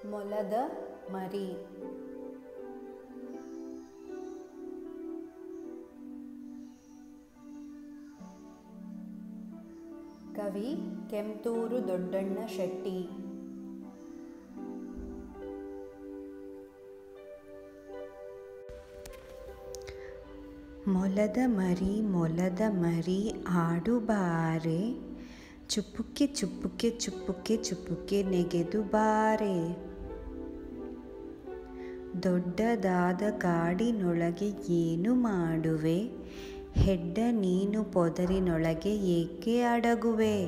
ಮೊಲದ ಮರಿ ಕವಿ ಕೆಂತೂರು ದೊಡ್ಡಣ್ಣ ಶೆಟ್ಟಿ ಮೊಲದ ಮರಿ ಮೊಲದ ಮರಿ ಆಡು ಬಾರೆ ಚುಪ್ಪುಕ್ಕೆ ಚುಪ್ಪುಕ್ಕೆ ಚುಪ್ಪುಕ್ಕೆ ಚುಪ್ಪುಕ್ಕೆ ನೆಗೆದು ಬಾರೆ ದೊಡ್ಡದಾದ ಕಾಡಿನೊಳಗೆ ಏನು ಮಾಡುವೆ ಹೆಡ್ಡ ನೀನು ಪೊದರಿನೊಳಗೆ ಏಕೆ ಅಡಗುವೆ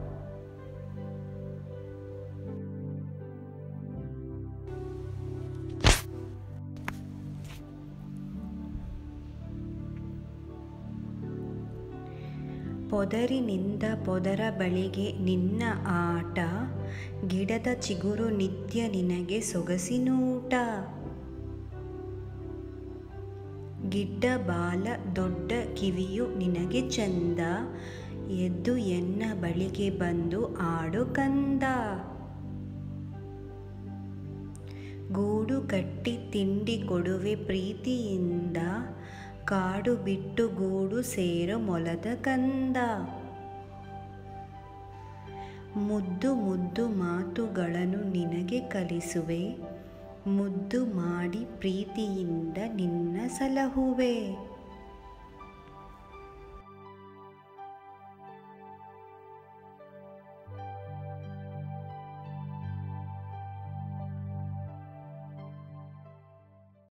ಪೊದರಿನಿಂದ ಪೊದರ ಬಳಿಗೆ ನಿನ್ನ ಆಟ ಗಿಡದ ಚಿಗುರು ನಿತ್ಯ ನಿನಗೆ ಸೊಗಸಿನೂಟ ಗಿಡ್ಡ ಬಾಲ ದೊಡ್ಡ ಕಿವಿಯು ನಿನಗೆ ಚಂದ ಎದ್ದು ಎನ್ನ ಬಳಿಗೆ ಬಂದು ಆಡು ಕಂದ ಗೂಡು ಕಟ್ಟಿ ತಿಂಡಿ ಕೊಡುವೆ ಪ್ರೀತಿಯಿಂದ ಕಾಡು ಬಿಟ್ಟು ಗೂಡು ಸೇರೋ ಮೊಲದ ಕಂದ ಮುದ್ದು ಮುದ್ದು ಮಾತುಗಳನ್ನು ನಿನಗೆ ಕಲಿಸುವೆ ಮುದ್ದು ಮಾಡಿ ಪ್ರೀತಿಯಿಂದ ನಿನ್ನ ಸಲಹುವೆ